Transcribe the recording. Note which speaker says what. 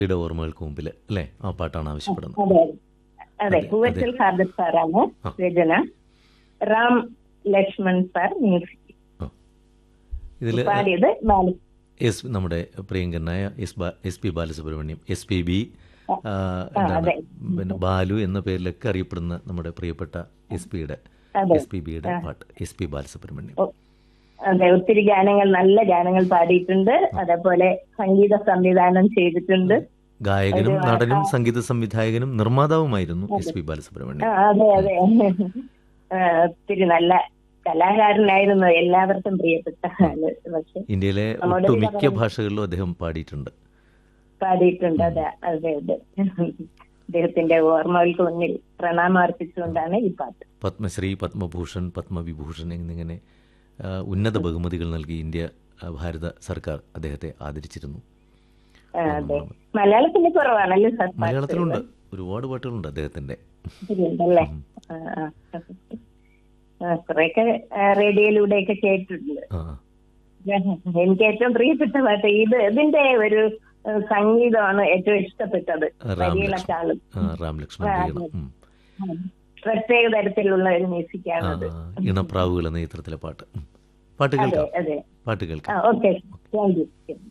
Speaker 1: യുടെ ഓർമ്മകൾക്ക് മുമ്പിൽ അല്ലേ ആ പാട്ടാണ് ആവശ്യപ്പെടുന്നത്
Speaker 2: അതെ അതെ
Speaker 1: അതെ,
Speaker 2: പൂവച്ചൽ ഖാദർ സാറാണ്
Speaker 1: ആ.
Speaker 2: രചന റാം ലക്ഷ്മൺ സാർ മ്യൂസിക്
Speaker 1: ഇതിൽ
Speaker 2: പാടിയത് ബാലു
Speaker 1: എസ് നമ്മുടെ പ്രിയങ്കരനായ എസ് ബാ S P Balasubrahmanyam S P B
Speaker 2: ആ,
Speaker 1: എന്താണ്
Speaker 2: അതെ.
Speaker 1: പിന്നെ ബാലു എന്ന പേരിലൊക്കെ അറിയപ്പെടുന്ന നമ്മുടെ പ്രിയപ്പെട്ട എസ് പിയുടെ
Speaker 2: അതെ
Speaker 1: എസ് പി ബിയുടെ പാട്ട് എസ് പി ബാലസുബ്രഹ്മണ്യം
Speaker 2: ഓ, അതെ ഒത്തിരി ഗാനങ്ങൾ നല്ല ഗാനങ്ങൾ പാടിയിട്ടുണ്ട് അതേപോലെ സംഗീത സംവിധാനം ചെയ്തിട്ടുണ്ട്
Speaker 1: ഗായകനും നടനും സംഗീത സംവിധായകനും നിർമ്മാതാവുമായിരുന്നു എസ് പി
Speaker 2: ആ,
Speaker 1: ബാലസുബ്രഹ്മണ്യം
Speaker 2: അതെ അതെ ആ, ഒത്തിരി നല്ല കലാകാരനായിരുന്നു എല്ലാവർക്കും പ്രിയപ്പെട്ട ആള് പക്ഷെ
Speaker 1: ഇന്ത്യയിലെ
Speaker 2: നമ്മുടെ
Speaker 1: ഒട്ടുമിക്ക
Speaker 2: പറയുന്നത്
Speaker 1: ഭാഷകളിലും അദ്ദേഹം പാടിയിട്ടുണ്ട്
Speaker 2: പാടിയിട്ടുണ്ട് അതെ അതെ അതെ അദ്ദേഹത്തിന്റെ ഓർമ്മകൾക്ക് മുന്നിൽ പ്രണാമം അർപ്പിച്ചുകൊണ്ടാണ് ഈ പാട്ട്
Speaker 1: പത്മശ്രീ പത്മഭൂഷൺ പത്മവിഭൂഷൺ എന്നിങ്ങനെ ആ, ഉന്നത ബഹുമതികൾ നൽകി ഇന്ത്യ ആ, ഭാരത സർക്കാർ അദ്ദേഹത്തെ ആദരിച്ചിരുന്നു
Speaker 2: ആ, അതെ മലയാളത്തിന്റെ കുറവാണല്ലേ സാർ പാട്ട്?
Speaker 1: മലയാളത്തിലുണ്ട് ഒരുപാട് പാട്ടുകളുണ്ട് അദ്ദേഹത്തിന്റെ
Speaker 2: ശരിയുണ്ടല്ലേ ആ, ആ. ആ, കുറെയൊക്കെ റേഡിയോയിലൂടെയൊക്കെ കേട്ടിട്ടുണ്ട്
Speaker 1: ആ
Speaker 2: എനിക്ക് ഏറ്റവും പ്രിയപ്പെട്ട പാട്ട് ഇത് ഇതിന്റെ ഒരു ആ, സംഗീതമാണ് ഏറ്റവും ഇഷ്ടപ്പെട്ടത്
Speaker 1: റാം
Speaker 2: വരികളെക്കാളും
Speaker 1: ആ, റാം ലക്ഷ്മൺ
Speaker 2: ആ,
Speaker 1: ഈണം ഉം.
Speaker 2: ഉം. പ്രത്യേക തരത്തിലുള്ള ഒരു മ്യൂസിക്കാണ്
Speaker 1: ആ,
Speaker 2: അത്
Speaker 1: ഇണപ്രാവുകൾ എന്ന ചിത്രത്തിലെ പാട്ട് ഉം. പാട്ട്
Speaker 2: അതെ
Speaker 1: കേൾക്കാം
Speaker 2: അതെ
Speaker 1: പാട്ട്
Speaker 2: ആ
Speaker 1: കേൾക്കാം
Speaker 2: ഓക്കെ താങ്ക് യു